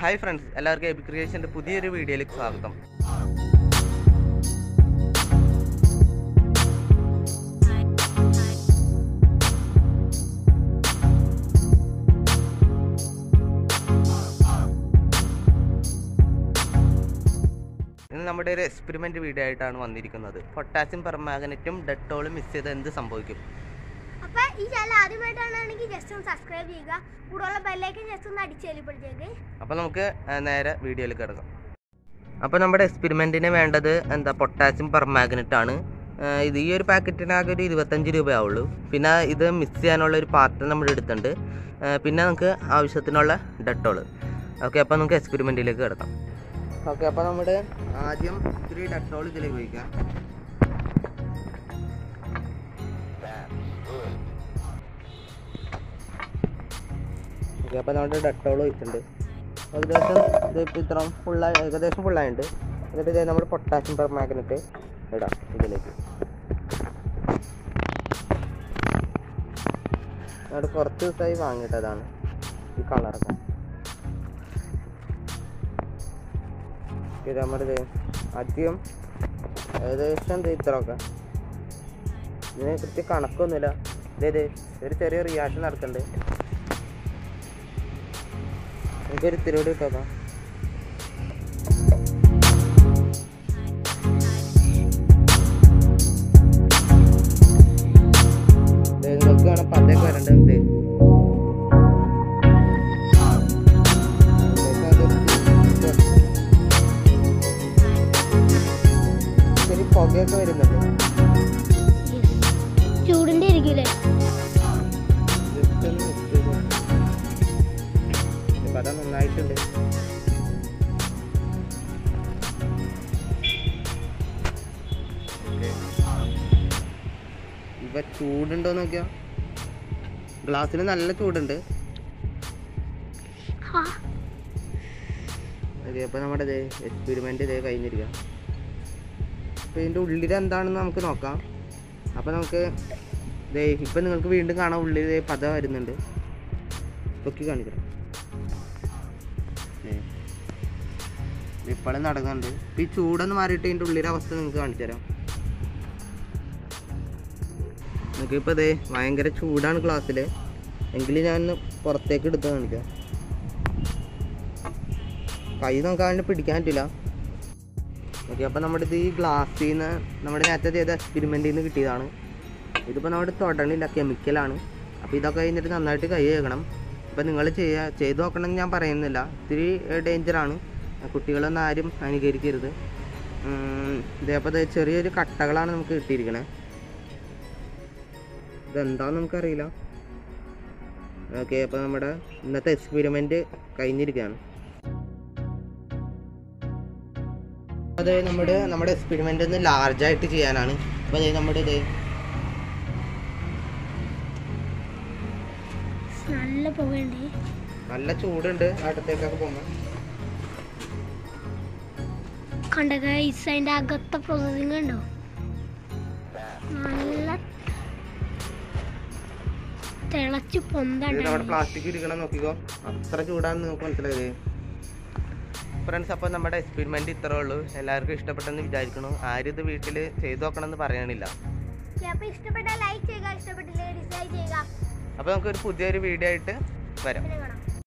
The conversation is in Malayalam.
ഹായ് ഫ്രണ്ട്സ് എല്ലാവർക്കും എബി ക്രിയേഷൻ്റെ പുതിയൊരു വീഡിയോയിലേക്ക് സ്വാഗതം ഇന്ന് നമ്മുടെ ഒരു എക്സ്പെരിമെൻ്റ് വീഡിയോ ആയിട്ടാണ് വന്നിരിക്കുന്നത് പൊട്ടാസ്യം പെർമാഗ്നറ്റും ഡെറ്റോളും മിക്സ് ചെയ്ത് എന്ത് സംഭവിക്കും അപ്പൊ ഈ ചാനൽ ആദ്യമായിട്ടാണെങ്കിൽ ജസ്റ്റ് ഒന്ന് സബ്സ്ക്രൈബ് ചെയ്യുക കൂടെയുള്ള ബെല്ലൈക്കൻ ജസ്റ്റ് ഒന്ന് അടിച്ചു ചെല്ലിപ്പോഴത്തേക്ക് അപ്പോൾ നമുക്ക് ആ, നേരെ വീഡിയോയിൽ കിടക്കാം അപ്പോൾ നമ്മുടെ എക്സ്പെരിമെൻറ്റിന് വേണ്ടത് എന്താ പൊട്ടാസ്യം പെർമാഗ്നറ്റ് ആണ് ആ, ഇത് ഈ ഒരു പാക്കറ്റിനാകെ ഒരു ഇരുപത്തഞ്ച് രൂപയാവുള്ളൂ പിന്നെ ഇത് മിക്സ് ചെയ്യാനുള്ള ഒരു പാത്രം നമ്മൾ എടുത്തിട്ടുണ്ട് ആ, പിന്നെ നമുക്ക് ആവശ്യത്തിനുള്ള ഡെറ്റോൾ ഓക്കെ അപ്പോൾ നമുക്ക് എക്സ്പെരിമെൻറ്റിലേക്ക് കിടക്കാം ഓക്കെ അപ്പോൾ നമ്മുടെ ആദ്യം ഇത്തിരി ഡെറ്റോൾ ഇതിലേക്ക് ഒഴിക്കാം ഓക്കെ അപ്പോൾ നമ്മുടെ ഡെറ്റോൾ ഒഴിച്ചിട്ടുണ്ട് ഏകദേശം ഇത് ഇപ്പോൾ ഇത്ര ഫുള്ളായി ഏകദേശം ഫുള്ളായിട്ടുണ്ട് എന്നിട്ട് ഇത് നമ്മൾ പൊട്ടാസ്യം പെർമാഗ്നറ്റ് ഇടാം ഇതിലേക്ക് അവിടെ കുറച്ച് ദിവസമായി വാങ്ങിയിട്ടതാണ് ഈ കളറൊക്കെ ഇത് നമ്മുടെ ഇത് ആദ്യം ഏകദേശം ഇത് ഇത്രയൊക്കെ ഇതിന് കൃത്യ കണക്കൊന്നുമില്ല ഇതേ ഒരു ചെറിയ റിയാക്ഷൻ നടക്കുന്നുണ്ട് എനിക്കൊരു ഇത്തിരി കൂടി ഇട്ടോക്കാം ദേ നിങ്ങൾക്ക് വേണം പതയൊക്കെ വരണ്ടത് ദേ. ഇതൊക്കെ അത് ഇട്ട് ഇത്തിരി പുകയൊക്കെ വരുന്നുണ്ട് ചൂടിന്റെ ഇരിക്കൂലേ ജസ്റ്റ് ഒന്ന് mix ചെയ്ത്. ഈ പത നന്നായിട്ടുണ്ട് Okay. ഇവ ചൂടുണ്ടോ നോക്കിയാ ഗ്ലാസ്സിന് നല്ല ചൂടുണ്ട് ഓക്കെ അപ്പോൾ നമ്മുടെ ഇതേ എക്സ്പെരിമെൻ്റ് ഇതേ കഴിഞ്ഞിരിക്കുക അപ്പോൾ ഇതിൻ്റെ ഉള്ളിൽ എന്താണെന്ന് നമുക്ക് നോക്കാം അപ്പോൾ നമുക്ക് ദേ ഇപ്പം നിങ്ങൾക്ക് വീണ്ടും കാണാം ഉള്ളിൽ ദേ പത വരുന്നുണ്ട് പൊക്കി കാണിക്കണം ഇപ്പോഴും നടക്കുന്നുണ്ട് ഇപ്പം ഈ ചൂടൊന്ന് മാറിയിട്ട് ഇതിൻ്റെ ഉള്ളിലെ അവസ്ഥ നിങ്ങൾക്ക് കാണിച്ചു തരാം നമുക്കിപ്പോൾ ദേ ഭയങ്കര ചൂടാണ് ക്ലാസ്സിൽ എങ്കിലും ഞാൻ പുറത്തേക്ക് എടുത്ത് കാണിക്കാം കൈ നോക്കാൻ പിടിക്കാൻ പറ്റില്ല ഓക്കെ അപ്പോൾ നമ്മുടെ ഇത് ഈ ഗ്ലാസ്സിൽ നിന്ന് നമ്മുടെ നേരത്തെ ചെയ്ത എക്സ്പെരിമെൻറ്റിൽ നിന്ന് കിട്ടിയതാണ് ഇതിപ്പോൾ നമ്മുടെ തൊടണില്ല കെമിക്കലാണ് അപ്പോൾ ഇതൊക്കെ കഴിഞ്ഞിട്ട് നന്നായിട്ട് കൈ കഴുകണം അപ്പോൾ നിങ്ങൾ ചെയ്യുക ചെയ്തു നോക്കണം എന്ന് ഞാൻ പറയുന്നില്ല ഇത്തിരി ഡേഞ്ചറാണ് കുട്ടികളൊന്നും ആരും അനുകരിക്കരുത് ഉം, ഇതേപ്പോൾ ദേ ചെറിയൊരു കട്ടകളാണ് നമുക്ക് കിട്ടിയിരിക്കണേ ഇതെന്താന്ന് നമുക്കറിയില്ല ഓക്കെ അപ്പോൾ നമ്മുടെ ഇന്നത്തെ എക്സ്പെരിമെൻറ്റ് കഴിഞ്ഞിരിക്കുകയാണ് അത് നമ്മുടെ നമ്മുടെ എക്സ്പെരിമെൻ്റ് ഒന്ന് ലാർജായിട്ട് ചെയ്യാനാണ് അപ്പോൾ അതായത് നമ്മുടെ ഇത് നല്ല പുകയുണ്ട് നല്ല ചൂടുണ്ട് അടുത്തേക്കൊക്കെ പോകുമ്പോൾ കണ്ട ഗൈസ് അതിന്റെ അകത്തെ പ്രോസസ്സിംഗ് ഉണ്ടോ നല്ല തിളച്ച് ഇത് പൊന്തണ്ട നമ്മുടെ പ്ലാസ്റ്റിക് ഇരിക്കണം നോക്കിക്കോ അത്ര ചൂടാണെന്ന് നമുക്ക് മനസ്സിലായത് ഫ്രണ്ട്സ് അപ്പോൾ നമ്മുടെ എക്സ്പെരിമെൻ്റ് ഇത്രേ ഉള്ളൂ എല്ലാവർക്കും ഇഷ്ടപ്പെട്ടെന്ന് വിചാരിക്കണം ആരും ഇത് വീട്ടിൽ ചെയ്തു നോക്കണം എന്ന് പറയണില്ല അപ്പൊ ഇഷ്ടപ്പെട്ട ലൈക്ക് ചെയ്യുക ഇഷ്ടപ്പെട്ടില്ല ഡിസ്ലൈക്ക് ചെയ്യുക അപ്പോൾ നമുക്കൊരു പുതിയൊരു വീഡിയോ ആയിട്ട് വരാം പിന്നെ കാണാം